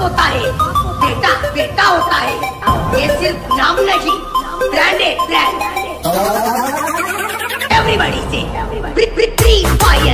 होता है बेटा बेटा होता है ये सिर्फ नाम नहीं ब्रांड है ब्रांड एवरीबॉडी से फ्री फायर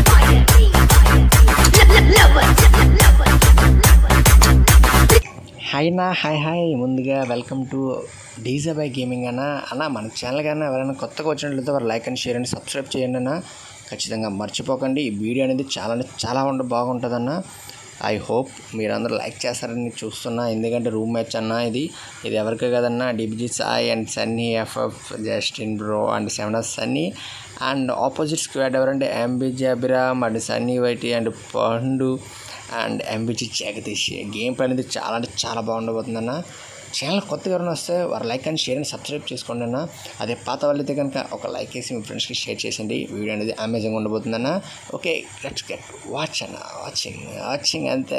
హాయ్ నా హాయ్ హాయ్ ముందుగా welcome to DJ by gaming అన్న అన్న మన ఛానల్ కన్నా ఎవరైనా కొత్తగా వచ్చినట్లయితే వారు like and share and subscribe చేయండి అన్న ఖచ్చితంగా మర్చిపోకండి ఈ వీడియో అనేది చాలా అంటే చాలా ఉండ బాగుంటుందన్న ఐ హోప్ మీరందరూ లైక్ చేస్తారని చూస్తున్నా ఎందుకంటే రూమ్ మ్యాచ్ అన్న ఇది ఇది ఎవరికి కదన్నా DBG Sai and Sunny FF Justin bro and seven Sunny and opposite squad ఎవరంటే MBG Abhiram and Sunny YT and Pandu and MBG Jagadish gameplay అనేది చాలా అంటే చాలా బాగుండబోతుందన్న ఛానల్ కొత్తగా ఎవరైనా వస్తే వారు like and share and subscribe చేసుకోండి అన్న అదే పాత వాళ్ళైతే కనుక ఒక లైక్ వేసి మీ ఫ్రెండ్స్కి షేర్ చేసండి వీడియో అనేది అమేజింగ్ ఉండబోతుందన్న ఓకే లెట్స్ గెట్ వాచ్ అన్న వాచింగ్ వాచింగ్ అంతే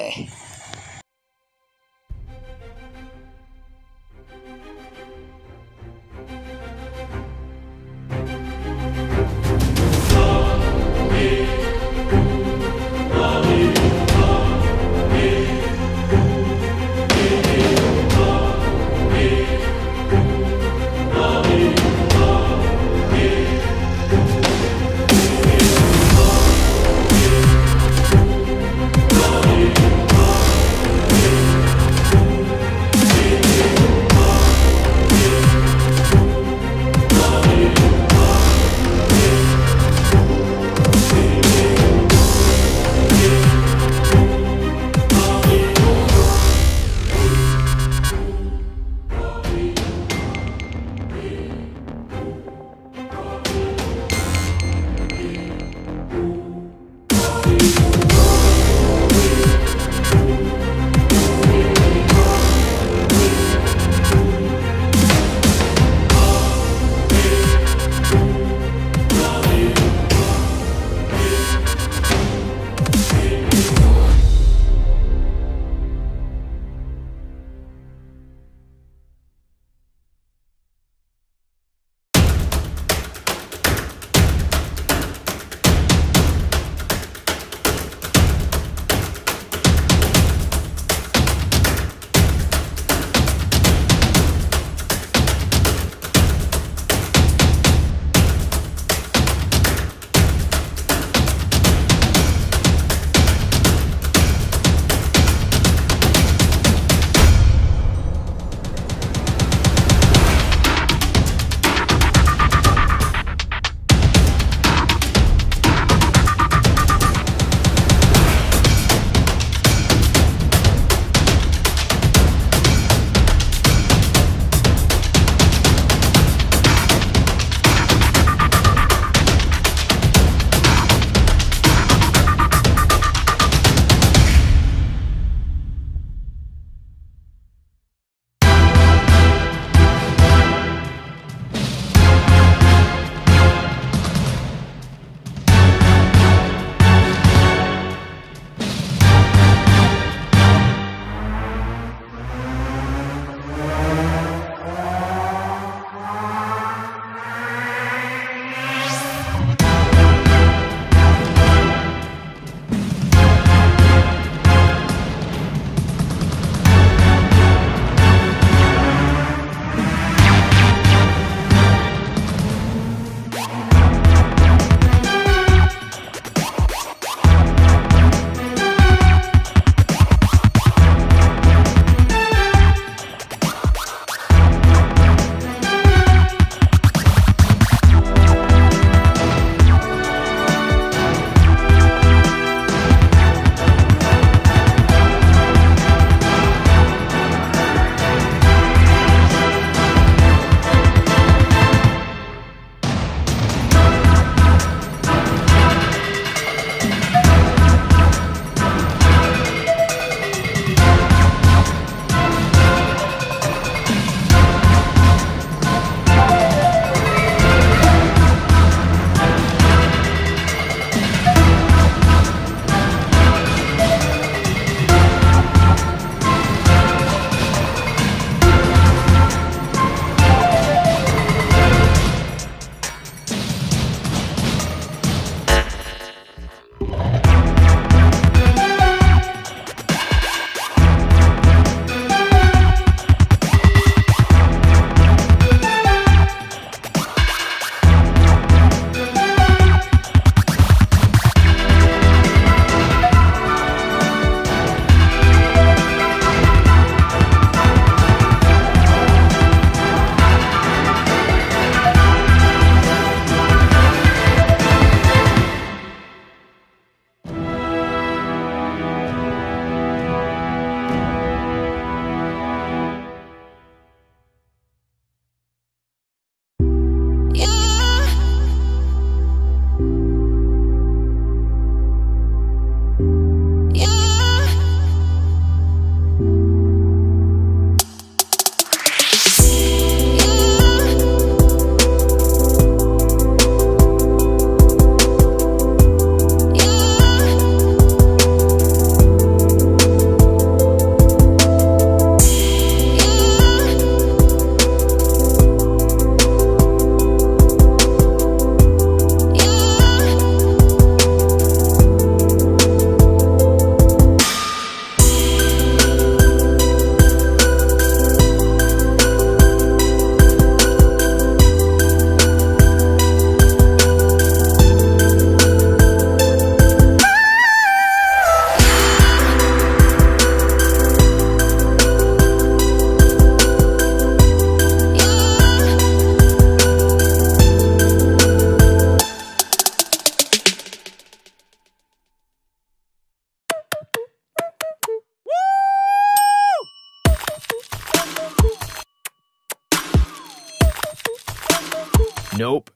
Nope.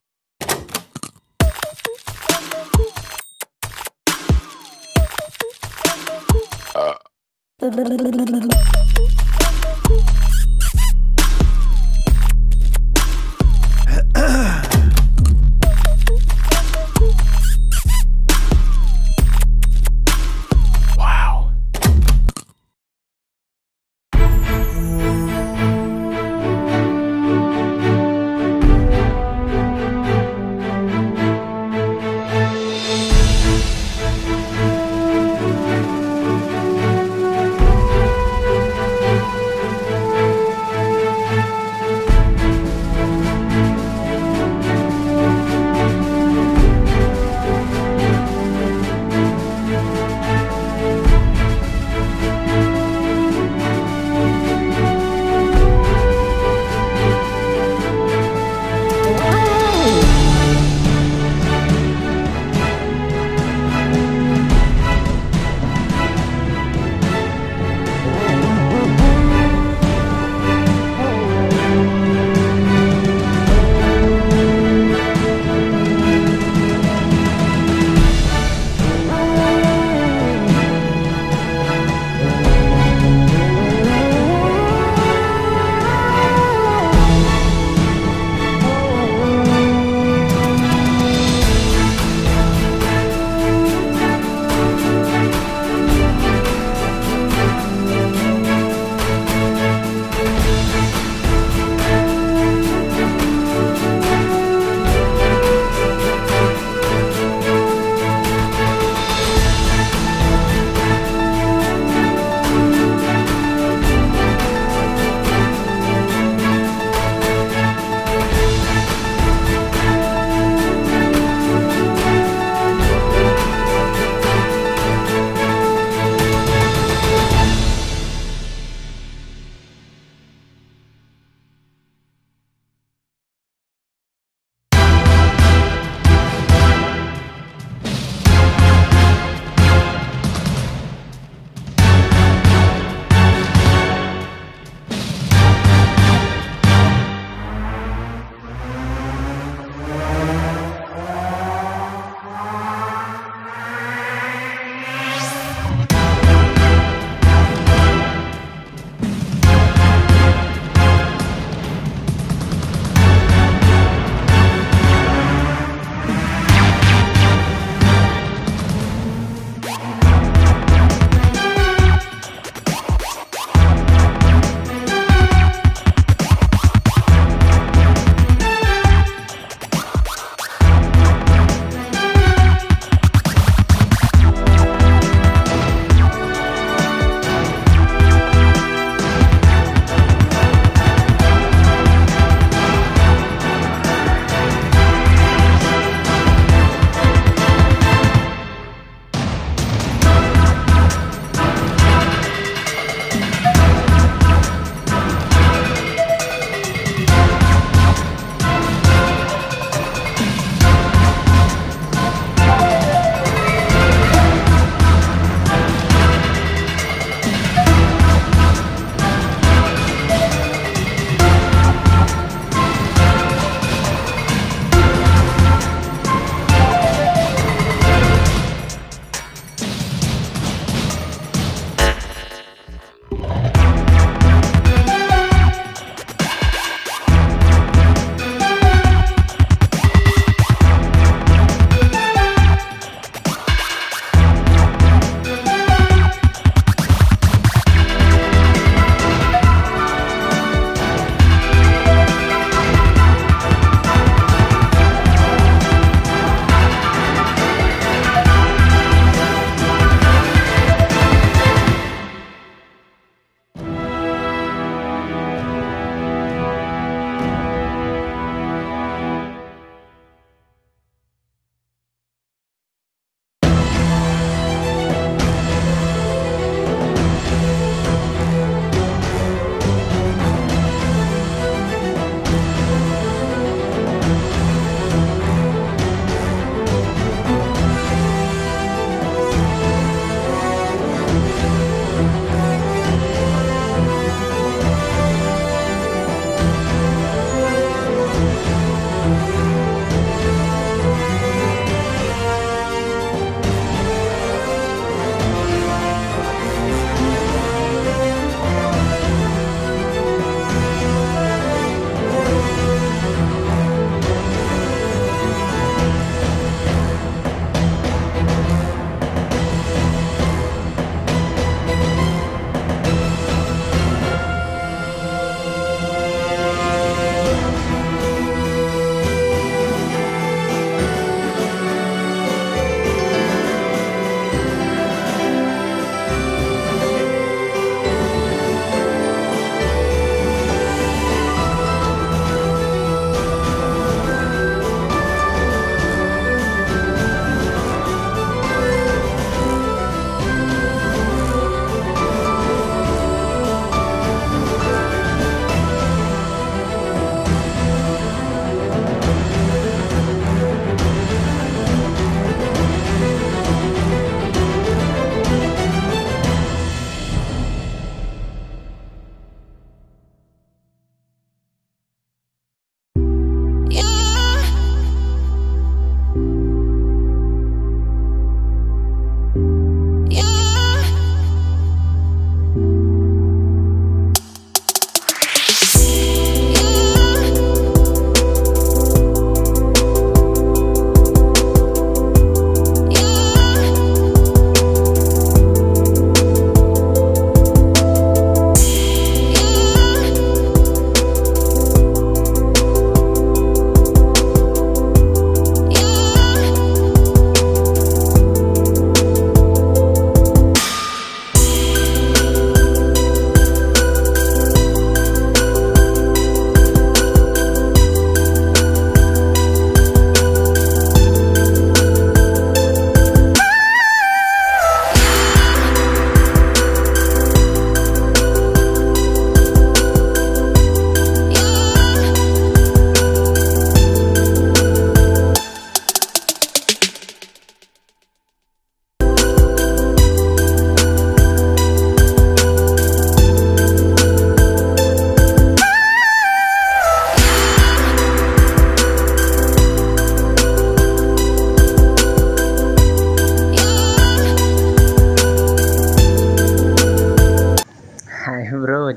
wow.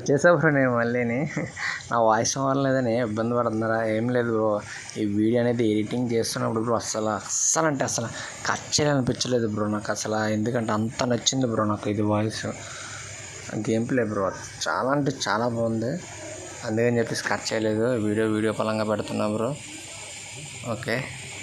వచ్చేసా బ్రో నేను మళ్ళీని నా వాయిస్ అవ్వలేదని ఇబ్బంది పడుతున్నారా ఏం లేదు బ్రో ఈ వీడియో అనేది ఎడిటింగ్ చేస్తున్నప్పుడు బ్రో అసలు అస్సలు అంటే అసలు కట్ చేయాలనిపించలేదు బ్రో నాకు అసలు ఎందుకంటే అంత నచ్చింది బ్రో నాకు ఇది వాయిస్ గేమ్ ప్లే బ్రో చాలా అంటే చాలా బాగుంది అందుకని చెప్పేసి కట్ చేయలేదు వీడియో వీడియో పరంగా పెడుతున్నా బ్రో ఓకే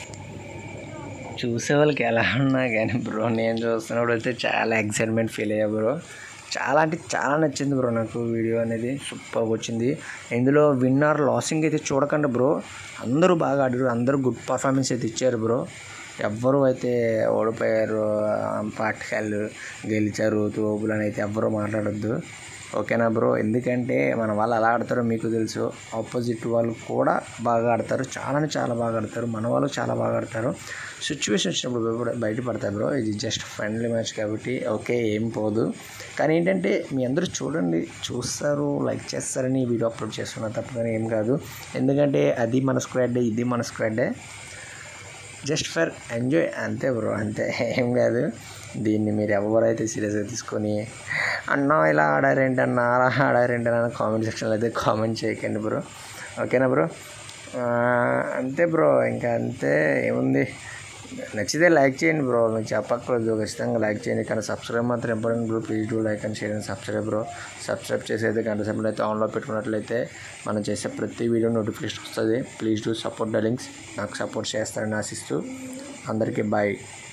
చూసే వాళ్ళకి ఎలా ఉన్నా కానీ బ్రో నేను చూస్తున్నప్పుడు అయితే చాలా ఎక్సైట్మెంట్ ఫీల్ అయ్యా బ్రో చాలా అంటే చాలా నచ్చింది బ్రో నాకు వీడియో అనేది సూపర్ వచ్చింది ఇందులో విన్నర్ లాసింగ్ అయితే చూడకండి బ్రో అందరూ బాగా ఆడారు అందరూ గుడ్ పర్ఫార్మెన్స్ అయితే ఇచ్చారు బ్రో ఎవ్వరూ అయితే ఓడిపోయారు పాఠశాలలు గెలిచారు తోపులు అని అయితే ఎవ్వరూ మాట్లాడొద్దు ఓకేనా బ్రో ఎందుకంటే మన వాళ్ళు ఎలా ఆడతారో మీకు తెలుసు ఆపోజిట్ వాళ్ళు కూడా బాగా ఆడతారు చాలా అంటే చాలా బాగా ఆడతారు మన వాళ్ళు చాలా బాగా ఆడతారు సిచ్యువేషన్ వచ్చినప్పుడు బయట- బయటపడతాయి బ్రో ఇది జస్ట్ ఫ్రెండ్లీ మ్యాచ్ కాబట్టి ఓకే ఏం పోదు కానీ ఏంటంటే మీ అందరూ చూడండి చూస్తారు లైక్ చేస్తారని ఈ వీడియో అప్లోడ్ చేస్తున్నా తప్పదని ఏం కాదు ఎందుకంటే అది మన స్క్వాడే ఇది మన స్క్వాడే జస్ట్ ఫర్ ఎంజాయ్ అంతే బ్రో అంతే ఏం కాదు దీన్ని మీరు ఎవరైతే సీరియస్గా తీసుకొని అన్న ఇలా ఆడారేంటి అన్న అలా ఆడారేంటి అన్న కామెంట్ సెక్షన్లో అయితే కామెంట్ చేయకండి బ్రో ఓకేనా బ్రో ఆ, అంతే బ్రో ఇంకా అంతే ఏముంది నచ్చితే లైక్ చేయండి బ్రో మీకు చెప్పక్కర్లేదు ఖచ్చితంగా లైక్ చేయండి కానీ సబ్స్క్రైబ్ మాత్రం important bro please do like and share and subscribe bro subscribe చేసేది గంట సేపు అయితే ఆన్లో పెట్టుకున్నట్లయితే మనం చేసే ప్రతి వీడియో నోటిఫికేషన్ వస్తుంది please do support the links నాకు సపోర్ట్ చేస్తారని ఆశిస్తూ అందరికీ బాయ్